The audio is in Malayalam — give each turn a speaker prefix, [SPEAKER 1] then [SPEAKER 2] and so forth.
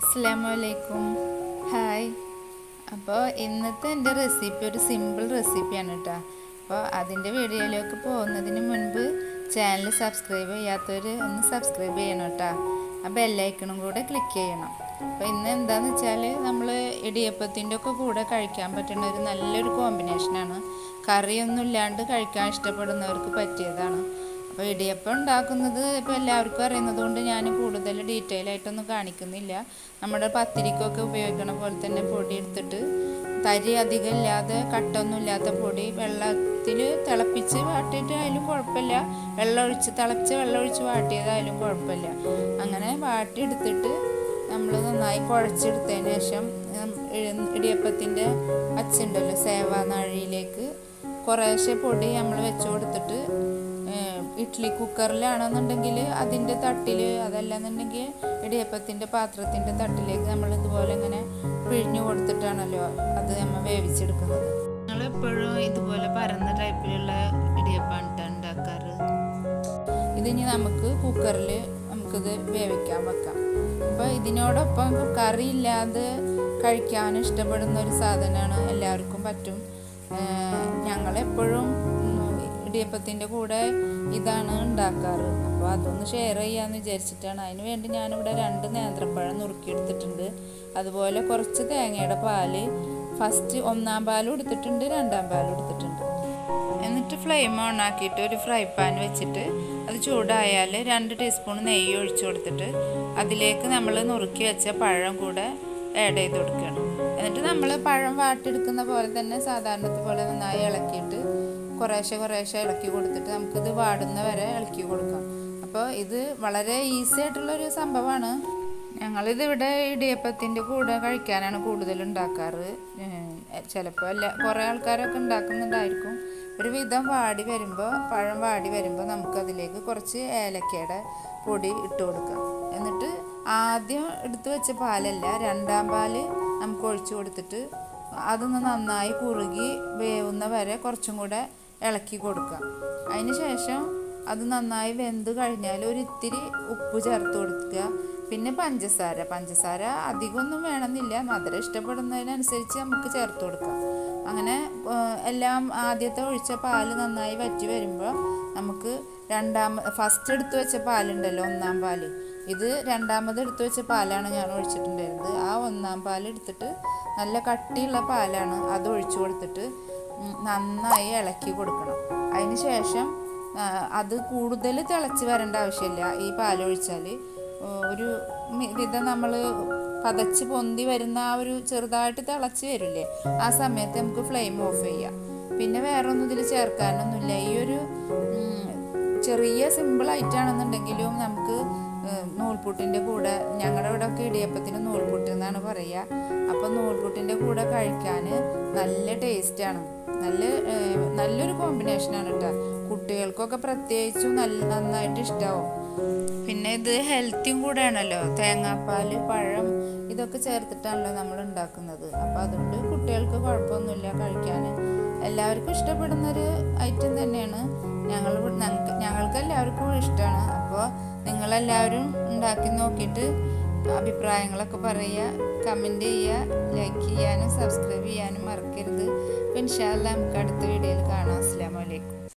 [SPEAKER 1] അസ്സാമലൈക്കും ഹായ് അപ്പോൾ ഇന്നത്തെ എൻ്റെ റെസിപ്പി ഒരു സിമ്പിൾ റെസിപ്പിയാണ് കേട്ടോ അപ്പോൾ അതിൻ്റെ വീഡിയോയിലേക്ക് പോകുന്നതിന് മുൻപ് ചാനൽ സബ്സ്ക്രൈബ് ചെയ്യാത്തവർ ഒന്ന് സബ്സ്ക്രൈബ് ചെയ്യണം കേട്ടോ ആ ബെല്ലൈക്കണും കൂടെ ക്ലിക്ക് ചെയ്യണം അപ്പോൾ ഇന്ന് എന്താണെന്ന് വെച്ചാൽ നമ്മൾ ഇടിയപ്പത്തിൻ്റെ ഒക്കെ കൂടെ കഴിക്കാൻ പറ്റുന്ന ഒരു നല്ലൊരു കോമ്പിനേഷനാണ് കറിയൊന്നും ഇല്ലാണ്ട് കഴിക്കാൻ ഇഷ്ടപ്പെടുന്നവർക്ക് പറ്റിയതാണ് അപ്പോൾ ഇടിയപ്പം ഉണ്ടാക്കുന്നത് ഇപ്പോൾ എല്ലാവർക്കും അറിയുന്നത് കൊണ്ട് ഞാൻ കൂടുതൽ ഡീറ്റെയിൽ ആയിട്ടൊന്നും കാണിക്കുന്നില്ല നമ്മുടെ പത്തിരിക്കൊക്കെ ഉപയോഗിക്കണ പോലെ തന്നെ പൊടി എടുത്തിട്ട് തരി അധികം ഇല്ലാതെ കട്ടൊന്നും ഇല്ലാത്ത പൊടി വെള്ളത്തിൽ തിളപ്പിച്ച് വാട്ടിയിട്ടായാലും കുഴപ്പമില്ല വെള്ളം ഒഴിച്ച് തിളച്ച് വെള്ളം ഒഴിച്ച് വാട്ടിയതായാലും കുഴപ്പമില്ല അങ്ങനെ വാട്ടി എടുത്തിട്ട് നമ്മൾ നന്നായി കുഴച്ചെടുത്തതിന് ശേഷം ഇടിയപ്പത്തിൻ്റെ അച്ചുണ്ടല്ലോ സേവാനാഴിയിലേക്ക് കുറേശ്ശെ പൊടി നമ്മൾ വെച്ച് കൊടുത്തിട്ട് ഇഡ്ഡലി കുക്കറിലാണെന്നുണ്ടെങ്കിൽ അതിൻ്റെ തട്ടിൽ അതല്ലെന്നുണ്ടെങ്കിൽ ഇടിയപ്പത്തിൻ്റെ പാത്രത്തിൻ്റെ തട്ടിലേക്ക് നമ്മൾ ഇതുപോലെ ഇങ്ങനെ പിഴിഞ്ഞു കൊടുത്തിട്ടാണല്ലോ അത് നമ്മൾ വേവിച്ചെടുക്കുന്നത് ഞങ്ങളെപ്പോഴും ഇതുപോലെ പരന്ന ടൈപ്പിലുള്ള ഇടിയപ്പാണ് ഉണ്ടാക്കാറ് ഇതിനി നമുക്ക് കുക്കറിൽ നമുക്കിത് വേവിക്കാൻ വെക്കാം അപ്പോൾ ഇതിനോടൊപ്പം കറി ഇല്ലാതെ കഴിക്കാൻ ഇഷ്ടപ്പെടുന്ന ഒരു സാധനമാണ് എല്ലാവർക്കും പറ്റും ഞങ്ങളെപ്പോഴും ഇടിയപ്പത്തിൻ്റെ കൂടെ ഇതാണ് ഉണ്ടാക്കാറ് അപ്പോൾ അതൊന്ന് ഷെയർ ചെയ്യാമെന്ന് വിചാരിച്ചിട്ടാണ് അതിന് വേണ്ടി ഞാനിവിടെ രണ്ട് നേന്ത്രപ്പഴം നുറുക്കിയെടുത്തിട്ടുണ്ട് അതുപോലെ കുറച്ച് തേങ്ങയുടെ പാല് ഫസ്റ്റ് ഒന്നാം പാലും എടുത്തിട്ടുണ്ട് രണ്ടാം പാലും എടുത്തിട്ടുണ്ട് എന്നിട്ട് ഫ്ലെയിം ഓൺ ആക്കിയിട്ട് ഒരു ഫ്രൈ പാൻ വെച്ചിട്ട് അത് ചൂടായാൽ രണ്ട് ടീസ്പൂൺ നെയ്യ് ഒഴിച്ചു കൊടുത്തിട്ട് അതിലേക്ക് നമ്മൾ നുറുക്കി വെച്ച പഴം കൂടെ ആഡ് ചെയ്ത് കൊടുക്കണം എന്നിട്ട് നമ്മൾ പഴം വാട്ടിയെടുക്കുന്ന പോലെ തന്നെ സാധാരണത്തെ പോലെ നന്നായി ഇളക്കിയിട്ട് കുറേശ്ശെ കുറേശ്ശെ ഇളക്കി കൊടുത്തിട്ട് നമുക്കിത് വാടുന്ന വരെ ഇളക്കി കൊടുക്കാം അപ്പോൾ ഇത് വളരെ ഈസി ആയിട്ടുള്ളൊരു സംഭവമാണ് ഞങ്ങളിത് ഇവിടെ ഇടിയപ്പത്തിൻ്റെ കൂടെ കഴിക്കാനാണ് കൂടുതൽ ഉണ്ടാക്കാറ് ചിലപ്പോൾ എല്ലാ കുറേ ആൾക്കാരൊക്കെ ഉണ്ടാക്കുന്നുണ്ടായിരിക്കും ഒരു വിധം വാടി വരുമ്പോൾ പഴം വാടി വരുമ്പോൾ നമുക്കതിലേക്ക് കുറച്ച് ഏലക്കയുടെ പൊടി ഇട്ട് കൊടുക്കാം എന്നിട്ട് ആദ്യം എടുത്തു വെച്ച പാലല്ല രണ്ടാം പാല് നമുക്ക് ഒഴിച്ചു കൊടുത്തിട്ട് അതൊന്ന് നന്നായി കുറുകി വേവുന്ന വരെ കുറച്ചും കൂടെ ഇളക്കി കൊടുക്കാം അതിന് ശേഷം അത് നന്നായി വെന്ത് കഴിഞ്ഞാൽ ഒരു ഇത്തിരി ഉപ്പ് ചേർത്ത് കൊടുക്കുക പിന്നെ പഞ്ചസാര പഞ്ചസാര അധികമൊന്നും വേണമെന്നില്ല മധുരം ഇഷ്ടപ്പെടുന്നതിനനുസരിച്ച് നമുക്ക് ചേർത്ത് കൊടുക്കാം അങ്ങനെ എല്ലാം ആദ്യത്തെ ഒഴിച്ച പാല് നന്നായി വറ്റി വരുമ്പോൾ നമുക്ക് രണ്ടാം ഫസ്റ്റ് എടുത്തു വെച്ച പാലുണ്ടല്ലോ ഒന്നാം പാല് ഇത് രണ്ടാമത് എടുത്തു വെച്ച പാലാണ് ഞാൻ ഒഴിച്ചിട്ടുണ്ടായിരുന്നത് ആ ഒന്നാം പാൽ എടുത്തിട്ട് നല്ല കട്ടിയുള്ള പാലാണ് അത് ഒഴിച്ചു കൊടുത്തിട്ട് നന്നായി ഇളക്കി കൊടുക്കണം അതിന് ശേഷം അത് കൂടുതൽ തിളച്ച് വരേണ്ട ആവശ്യമില്ല ഈ പാലൊഴിച്ചാൽ ഒരു വിധം നമ്മൾ പതച്ച് പൊന്തി വരുന്ന ആ ഒരു ചെറുതായിട്ട് തിളച്ച് വരില്ലേ ആ സമയത്ത് നമുക്ക് ഫ്ലെയിം ഓഫ് ചെയ്യാം പിന്നെ വേറെ ഒന്നും ഇതിൽ ചേർക്കാനൊന്നുമില്ല ഈ ഒരു ചെറിയ സിമ്പിൾ ആയിട്ടാണെന്നുണ്ടെങ്കിലും നമുക്ക് നൂൽപുട്ടിൻ്റെ കൂടെ ഞങ്ങളുടെ ഇവിടെ ഒക്കെ ഇടിയപ്പത്തിന് നൂൽപുട്ട് എന്നാണ് പറയുക അപ്പോൾ നൂൽപുട്ടിൻ്റെ കൂടെ കഴിക്കാൻ നല്ല ടേസ്റ്റാണ് നല്ല നല്ലൊരു കോമ്പിനേഷനാണ് കേട്ടോ കുട്ടികൾക്കൊക്കെ പ്രത്യേകിച്ചും നല്ല നന്നായിട്ട് ഇഷ്ടമാവും പിന്നെ ഇത് ഹെൽത്തിയും കൂടെയാണല്ലോ തേങ്ങാപ്പാൽ പഴം ഇതൊക്കെ ചേർത്തിട്ടാണല്ലോ നമ്മൾ ഉണ്ടാക്കുന്നത് അപ്പോൾ അതുകൊണ്ട് കുട്ടികൾക്ക് കുഴപ്പമൊന്നുമില്ല കഴിക്കാൻ എല്ലാവർക്കും ഇഷ്ടപ്പെടുന്നൊരു ഐറ്റം തന്നെയാണ് ഞങ്ങൾ ഞങ്ങൾക്ക് എല്ലാവർക്കും ഇഷ്ടമാണ് അപ്പോൾ നിങ്ങളെല്ലാവരും ഉണ്ടാക്കി നോക്കിയിട്ട് അഭിപ്രായങ്ങളൊക്കെ പറയുക കമൻറ്റ് ചെയ്യുക ലൈക്ക് ചെയ്യാനും സബ്സ്ക്രൈബ് ചെയ്യാനും മറക്കരുത് അപ്പോൾ ഇൻഷാല്ല നമുക്ക് അടുത്ത വീഡിയോയിൽ കാണാം അസ്സാം വലൈക്കും